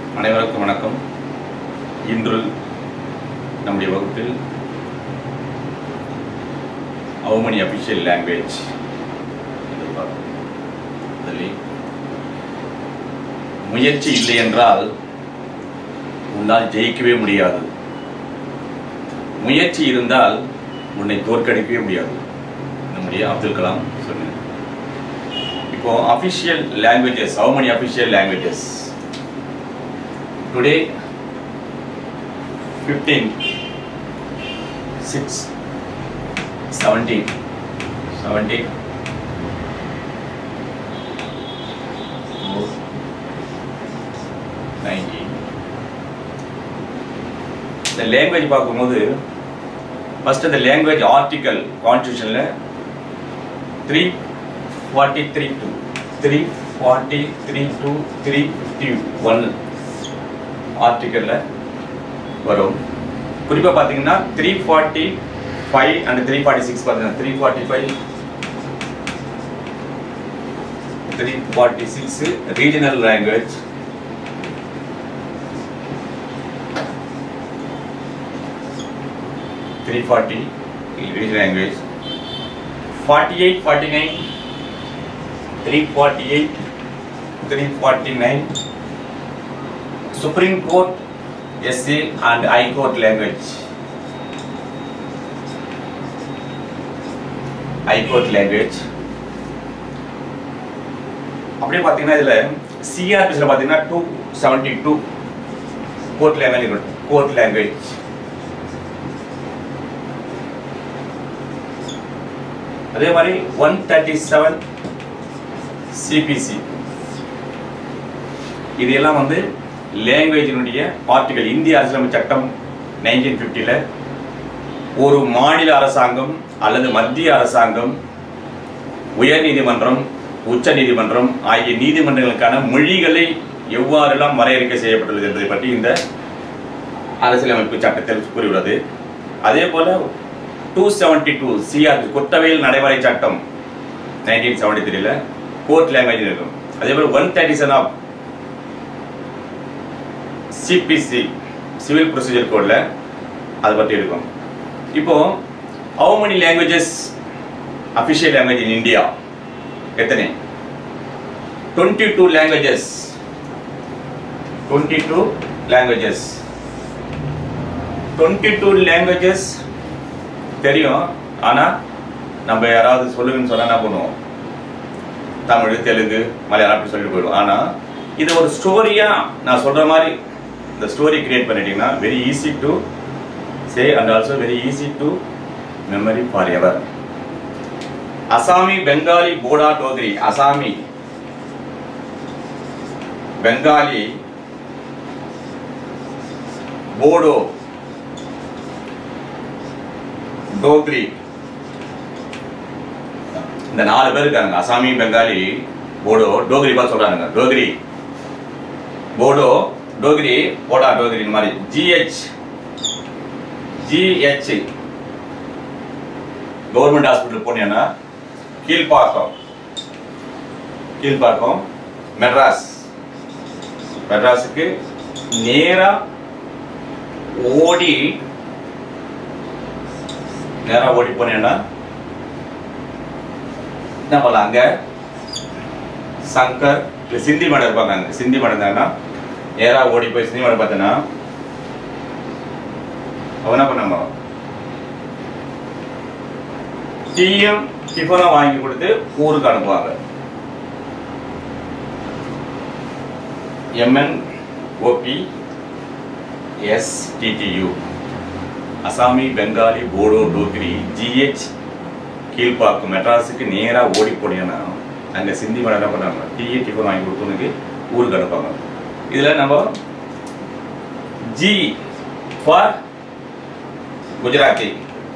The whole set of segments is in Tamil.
அனைவருக்கும் வணக்கம் இன்று நம்முடைய வகுப்பில் அவுமணி அபிஷியல் லாங்குவேஜ் அதில் முயற்சி இல்லை என்றால் உன்னால் ஜெயிக்கவே முடியாது முயற்சி இருந்தால் உன்னை தோற்கடிக்கவே முடியாது நம்முடைய அப்துல் கலாம் சொன்னார் இப்போ official languages how many official languages today 15 6 17 17 19 இந்த லாங்குவேஜ் பார்க்கும்போது ஃபர்ஸ்ட் இந்த லாங்குவேஜ் ஆர்டிக்கல் கான்ஸ்டியூஷனில் three forty three to three forty three to three fifty one ஆர்டிக்கலில் வரும் குறிப்பாக பார்த்தீங்கன்னா three forty five and three forty six பார்த்தீங்கன்னா three forty five three forty six regional language three forty regional language forty eight forty nine three forty eight three forty nine Supreme Court, SC and High Court language. High Court language. அப்படியே பார்த்தீங்கன்னா இதில் சிஆர்பிஸில் பார்த்தீங்கன்னா two seventy two court language court language அதே மாதிரி ஒன் தேர்ட்டி செவன் சிபிசி இது எல்லாம் வந்து லாங்குவேஜினுடைய ஆர்டிகல் இந்திய அரசியலமைப்பு சட்டம் நைன்டீன் ஃபிஃப்டியில் ஒரு மாநில அரசாங்கம் அல்லது மத்திய அரசாங்கம் உயர் நீதிமன்றம் உச்ச நீதிமன்றம் ஆகிய நீதிமன்றங்களுக்கான மொழிகளை எவ்வாறெல்லாம் வரையறுக்க செய்யப்பட்டுள்ளது என்பதை பற்றி இந்த அரசியலமைப்பு சட்டத்தில் கூறியுள்ளது அதே போல டூ செவன்டி டூ சிஆர் குற்றவியல் நடைமுறை சட்டம் நைன்டீன் செவன்டி த்ரீல கோர்ட் லாங்குவேஜ் இருக்கும் அதே போல one thirty seven of CPC civil procedure கோடில் அதை பற்றி இருக்கும் இப்போ how many languages official language in India எத்தனை twenty two languages twenty two languages twenty two languages தெரியும் ஆனால் நம்ம யாராவது சொல்லுங்கன்னு சொன்னால் என்ன பண்ணுவோம் தமிழ் தெலுங்கு மலையாளம் அப்படி சொல்லிட்டு போயிடுவோம் ஆனால் இது ஒரு ஸ்டோரியாக நான் சொல்கிற மாதிரி இந்த ஸ்டோரி கிரியேட் பண்ணிட்டீங்கன்னா very easy to say and also very easy to memory for ever Asami Bengali Bodo Dogri Assami Bengali Bodo Dogri இந்த நாலு பேர் இருக்காங்க அசாமி பெங்காலி போடோ டோக்ரி பார்த்து சொல்றாங்க டோக்ரி போடோ டோக்ரி போடா டோக்ரி இந்த மாதிரி ஜிஹெச் ஜிஹெச் கவர்மெண்ட் ஹாஸ்பிட்டல் போனீங்கன்னா கீழ்ப்பாக்கம் கீழ்ப்பாக்கம் மெட்ராஸ் மெட்ராஸுக்கு நேரா ஓடி நேரா ஓடி போனீங்கன்னா என்ன பண்ணலாம் அங்க சங்கர் இல்லை சிந்தி மடம் இருப்பாங்க அங்க சிந்தி மடம் இருந்தாங்கன்னா நேரா ஓடி போய் சிந்தி மடம் பார்த்தேன்னா அவன் என்ன பண்ணாங்க டீயும் டிஃபனும் வாங்கி கொடுத்து ஊருக்கு அனுப்புவாங்க MN OB STDU Asami Bengali Bodo Dogri GH Kilpauk மெட்ராஸுக்கு நேராக ஓடி போனீங்கன்னா அங்கே சிந்தி மேடம் என்ன பண்ணாங்க டீ டிஃபன் வாங்கி கொடுத்தவனுக்கு ஊருக்கு அனுப்பாங்க இதில் நம்ம G for Gujarati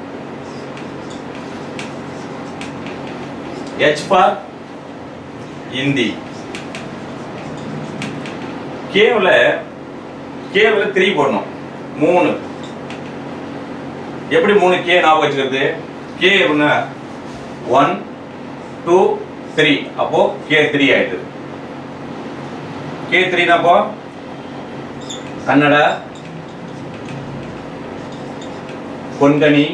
H for Hindi கேவில் கேவில் த்ரீ போடணும் மூணு எப்படி மூணு கே ஞாபகம் வச்சுக்கிறது கே அப்படின்னா ஒன் டூ த்ரீ அப்போ கே த்ரீ ஆயிடுது கே த்ரீனா அப்போ கன்னடா கொங்கணி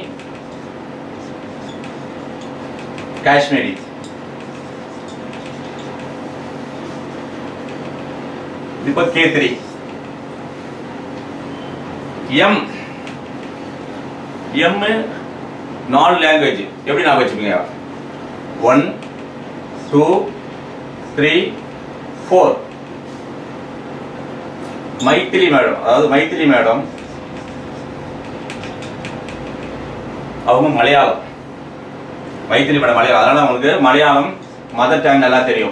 காஷ்மீரி இப்போ கே த்ரீ எம் எம் நாலு லாங்குவேஜ் எப்படி ஞாபகம் வச்சுக்கோங்க one two three four Maithili madam அதாவது மைத்திலி மேடம் அவங்க மலையாளம் மைத்திலி மேடம் மலையாளம் அதனால அவங்களுக்கு மலையாளம் மதர் டங் நல்லா தெரியும்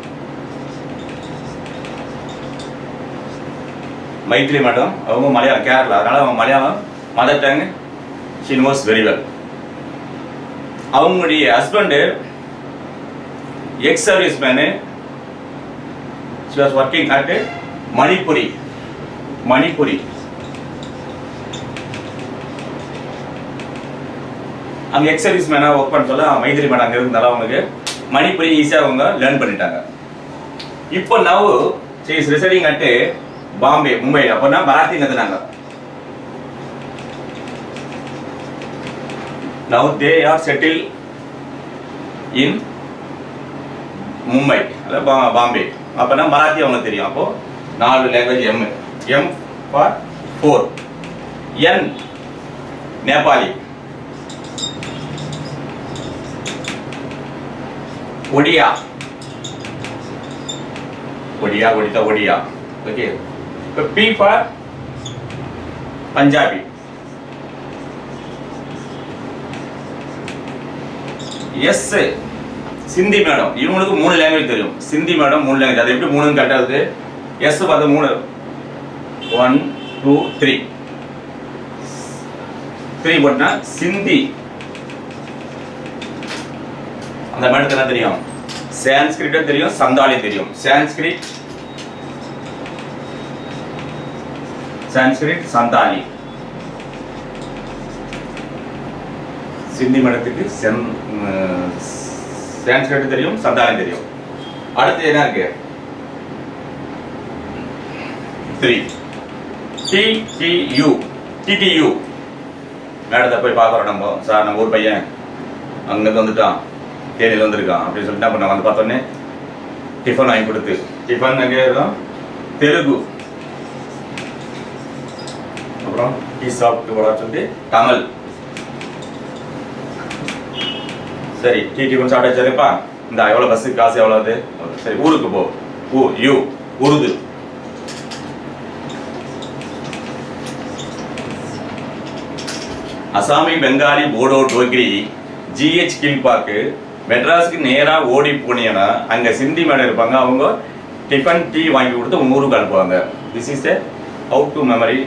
மைத்திலி மேடம் அவங்க மலையாளம் கேரளா அதனால அவங்க Malayalam mother tongue she knows very well அவங்களுடைய husband ex service man she was working at Manipuri Manipuri அங்க எக்ஸ் சர்வீஸ் மேனா ஒர்க் பண்ண சொல்ல மைத்திரி மேடம் அங்க இருந்தாலும் அவங்களுக்கு மணிப்புரி ஈஸியாக அவங்க லேர்ன் பண்ணிட்டாங்க இப்போ now she is residing at Bombay Mumbai அப்போனா மராத்தி கத்துனாங்க now they are settle in Mumbai அதாவது பா- பாம்பே அப்போனா மராத்தி அவங்களுக்கு தெரியும் அப்போ நாலு language M M for four N Nepali Odia Odia ஒடிதா ஒடியா ஓகே இப்போ P for Punjabi S Sindhi madam இவங்களுக்கு மூணு லாங்குவேஜ் தெரியும் சிந்தி மேடம் மூணு லாங்குவேஜ் அது எப்படி மூணு கட்டாது எஸ் பார்த்து மூணு ஒன் டூ த்ரீ த்ரீ போட்டா சிந்தி அந்த மேடத்துக்கு என்ன தெரியும் சான்ஸ்கிரிட்டும் தெரியும் சந்தாலி தெரியும் சான்ஸ்கிரிட் சான்ஸ்கிரிட் சந்தாலி சிந்தி மேடத்துக்கு சென் சான்ஸ்கிரிட் தெரியும் சந்தாலி தெரியும் அடுத்து என்ன இருக்கு three D D U DDU மேடத்தை போய் பார்க்குறோம் நம்ம சார் நம்ம ஊர் பையன் அங்கேருந்து வந்துட்டான் தேனியில் வந்திருக்கான் அப்படின்னு சொல்லிட்டு என்ன பண்ண வந்து பார்த்தோன்னே டிஃபன் வாங்கி கொடுத்து டிஃபன் எங்கே இருக்கும் தெலுங்கு அப்புறம் டீ சாப்பிட்டு போட சொல்லிட்டு கமல் சரி டீ டிஃபன் சாப்பிட்டா சரிப்பா இந்த எவ்வளோ பஸ்ஸுக்கு காசு எவ்வளோ அது சரி ஊருக்கு போ ஊ யூ உருது அசாமி பெங்காலி போடோ டோக்ரி ஜிஹெச் கீழ்பாக்கு மெட்ராஸுக்கு நேராக ஓடி போனீங்கன்னா அங்கே சிந்தி மேடம் இருப்பாங்க அவங்க டிஃபன் டீ வாங்கி கொடுத்து உங்க ஊருக்கு அனுப்புவாங்க this is a out to memory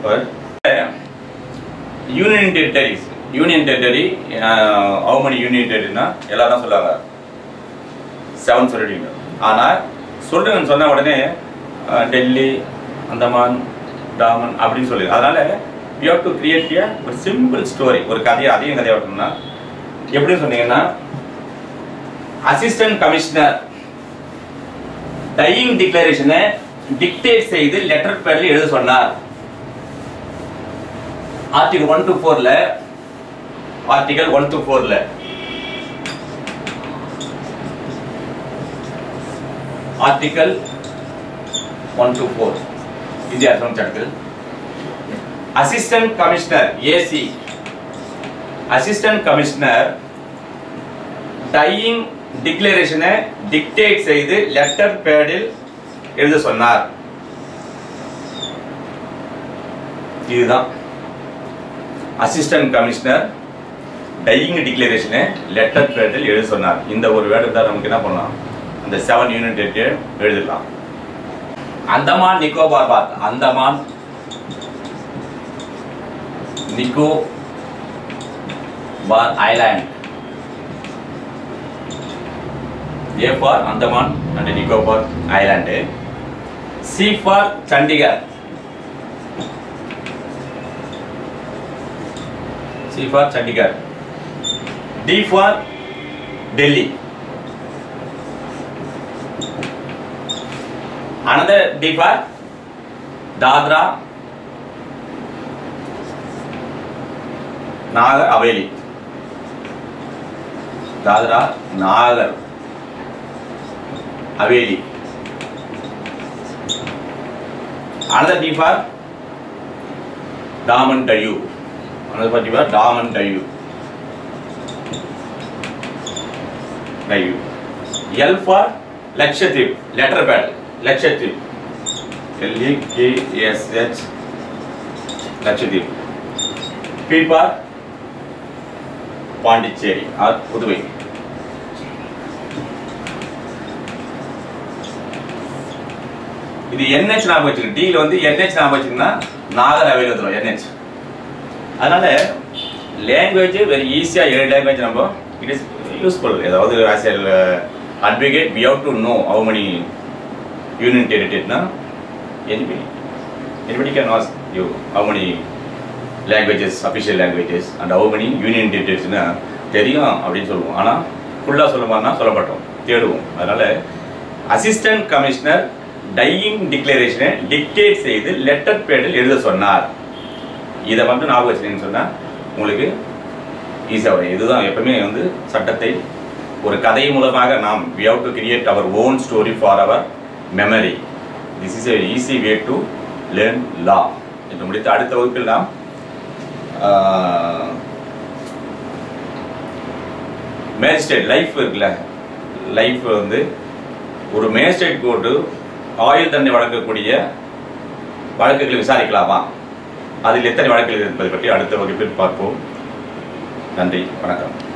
union territories union territory how many union டெரிட்டரினா எல்லாரும் சொல்லுவாங்க செவன் சொல்லிடுவீங்க ஆனால் சொல்லுங்கன்னு சொன்ன உடனே அஹ், டெல்லி அந்தமான் டாமன் அப்படின்னு சொல்லி அதனால you have to create a ஒரு சிம்பிள் ஸ்டோரி ஒரு கதையை அதிகம் கதையை விட்டோம்னா எப்படின்னு சொன்னீங்கன்னா அசிஸ்டன்ட் கமிஷனர் டையிங் டிக்ளரேஷனை டிக்டேட் செய்து லெட்டர் பேர்ல எழுத சொன்னார் ஆர்டிகல் ஒன் டு ஃபோர்ல ஆர்டிகல் ஒன் டு ஃபோர்ல ஆர்டிகல் ஒன் டு ஃபோர் இந்திய அரசாங்க சட்டத்தில் assistant commissioner AC assistant commissioner dying டிக்ளரேஷனை டிக்டேட் செய்து லெட்டர் பேடில் எழுத சொன்னார் இதுதான் அசிஸ்டன்ட் கமிஷனர் டையிங் டிக்ளரேஷனை லெட்டர் பேடில் எழுத சொன்னார் இந்த ஒரு வேர்டு தான் நமக்கு என்ன பண்ணலாம் அந்த செவன் யூனிட் எழுதிடலாம் அந்தமான் நிக்கோபார் பாத் Andaman Nicobar island A for Andaman and Nicobar island C for Chandigarh C for Chandigarh D for Delhi another D for Dadra Nagar Haveli Dadra Nagar Haveli another D for Daman Dayu another for D for Daman Dayu Dayu L for Lakshadweep letter pad Lakshadweep L E K S H Lakshadweep P for Pondicherry or Puduvai இது என்ஹெச் ஞாபகம் வச்சுக்கணும் டியில் வந்து என்ஹெச் ஞாபகம் வச்சுக்கணும்னா நாகர் அவையில் வந்துடும் என்ஹெச் அதனால லாங்குவேஜ் வெரி ஈஸியாக ஏழு லாங்குவேஜ் நம்ம இட் இஸ் யூஸ்ஃபுல் ஏதாவது as advocate we have to know how many union டெரிட்டரினா anybody anybody can ask you how many languages official languages and how many union territoriesனா தெரியும் அப்படின்னு சொல்லுவோம் ஆனால் ஃபுல்லாக சொல்ல மாதிரினா சொல்ல மாட்டோம் தேடுவோம் அதனால அசிஸ்டன்ட் கமிஷனர் டையிங் டிக்ளரேஷனை டிக்டேட் செய்து லெட்டர் பேடில் எழுத சொன்னார் இதை மட்டும் ஞாபகம் வச்சுட்டீங்கன்னு சொன்னால் உங்களுக்கு ஈஸியாக வரும் இதுதான் எப்பவுமே வந்து சட்டத்தை ஒரு கதை மூலமாக நாம் we have to create our own story for our memory this is a easy way to learn law என்று முடித்து அடுத்த வகுப்பில் நாம் மேஜிஸ்ட்ரேட் லைஃப் இருக்குல்ல லைஃப் வந்து ஒரு மேஜிஸ்ட்ரேட் கோர்ட்டு ஆயுள் தண்டனை வழங்கக்கூடிய வழக்குகளை விசாரிக்கலாமா அதில் எத்தனை வழக்குகள் இருப்பதை பற்றி அடுத்த வகுப்பில் பார்ப்போம் நன்றி வணக்கம்